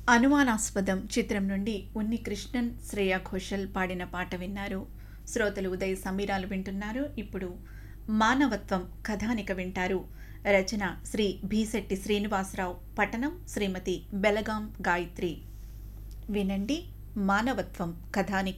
అనుమానాస్పదం చిత్రం నుండి ఉన్ని కృష్ణన్ శ్రేయా ఘోషల్ పాడిన పాట విన్నారు శ్రోతలు ఉదయ్ సమీరాలు వింటున్నారు ఇప్పుడు మానవత్వం కథానిక వింటారు రచన శ్రీ భీశెట్టి శ్రీనివాసరావు పఠనం శ్రీమతి బెలగాం గాయత్రి వినండి మానవత్వం కథానిక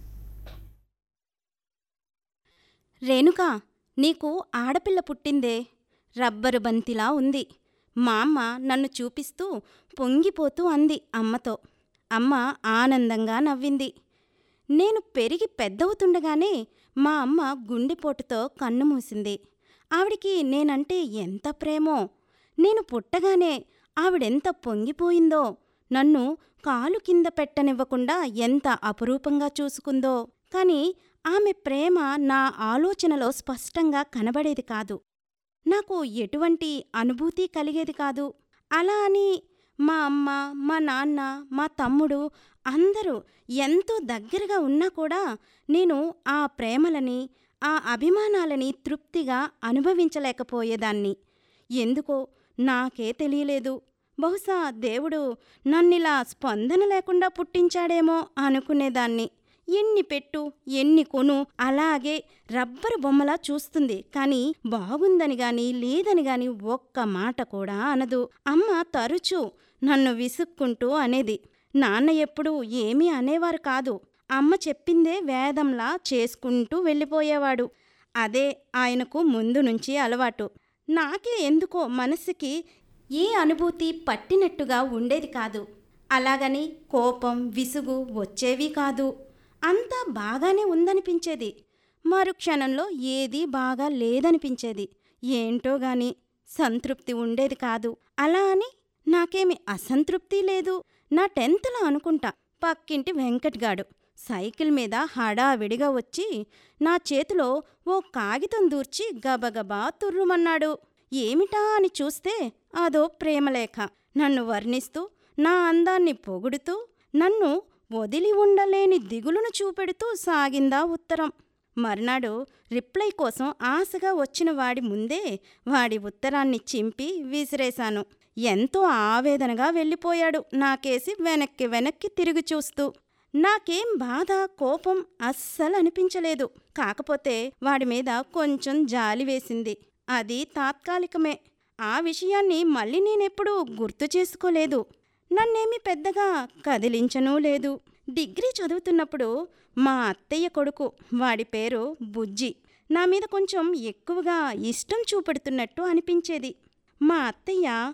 రేణుకా నీకు ఆడపిల్ల పుట్టిందే రబ్బరు బంతిలా ఉంది మా అమ్మ నన్ను చూపిస్తూ పొంగిపోతూ అంది అమ్మతో అమ్మ ఆనందంగా నవ్వింది నేను పెరిగి పెద్దవుతుండగానే మా అమ్మ గుండెపోటుతో కన్ను మూసింది ఆవిడికి నేనంటే ఎంత ప్రేమో నేను పుట్టగానే ఆవిడెంత పొంగిపోయిందో నన్ను కాలు కింద పెట్టనివ్వకుండా ఎంత అపురూపంగా చూసుకుందో కాని ఆమె ప్రేమ నా ఆలోచనలో స్పష్టంగా కనబడేది కాదు నాకు ఎటువంటి అనుభూతి కలిగేది కాదు అలా అని మా అమ్మ మా నాన్న మా తమ్ముడు అందరూ ఎంతో దగ్గరగా ఉన్నా కూడా నేను ఆ ప్రేమలని ఆ అభిమానాలని తృప్తిగా అనుభవించలేకపోయేదాన్ని ఎందుకో నాకే తెలియలేదు బహుశా దేవుడు నన్నిలా స్పందన లేకుండా పుట్టించాడేమో అనుకునేదాన్ని ఎన్ని పెట్టు ఎన్ని కొను అలాగే రబ్బరు బొమ్మలా చూస్తుంది కానీ బాగుందని గాని లేదని గాని ఒక్క మాట కూడా అనదు అమ్మ తరచూ నన్ను విసుక్కుంటూ అనేది నాన్న ఎప్పుడూ ఏమీ అనేవారు కాదు అమ్మ చెప్పిందే వేదంలా చేసుకుంటూ వెళ్ళిపోయేవాడు అదే ఆయనకు ముందు నుంచి అలవాటు నాకే ఎందుకో మనసుకి ఏ అనుభూతి పట్టినట్టుగా ఉండేది కాదు అలాగని కోపం విసుగు వచ్చేవి కాదు అంతా బాగానే ఉందనిపించేది మరుక్షణంలో ఏదీ బాగా లేదనిపించేది ఏంటో గాని సంతృప్తి ఉండేది కాదు అలా అని నాకేమి అసంతృప్తి లేదు నా టెన్త్లో అనుకుంటా పక్కింటి వెంకట్గాడు సైకిల్ మీద హడావిడిగా వచ్చి నా చేతిలో ఓ కాగితం దూర్చి గబగబా తుర్రుమన్నాడు ఏమిటా అని చూస్తే అదో ప్రేమలేఖ నన్ను వర్ణిస్తూ నా అందాన్ని పొగుడుతూ నన్ను వదిలి ఉండలేని దిగులును చూపెడుతూ సాగిందా ఉత్తరం మర్నాడు రిప్లై కోసం ఆశగా వచ్చిన వాడి ముందే వాడి ఉత్తరాన్ని చింపి విసిరేశాను ఎంతో ఆవేదనగా వెళ్ళిపోయాడు నాకేసి వెనక్కి వెనక్కి తిరిగి చూస్తూ నాకేం బాధ కోపం అస్సలు అనిపించలేదు కాకపోతే వాడి మీద కొంచెం జాలి వేసింది అది తాత్కాలికమే ఆ విషయాన్ని మళ్ళీ నేనెప్పుడూ గుర్తు చేసుకోలేదు నన్నేమి పెద్దగా కదిలించనూ లేదు డిగ్రీ చదువుతున్నప్పుడు మా అత్తయ్య కొడుకు వాడి పేరు బుజ్జి నా మీద కొంచెం ఎక్కువగా ఇష్టం చూపెడుతున్నట్టు అనిపించేది మా అత్తయ్య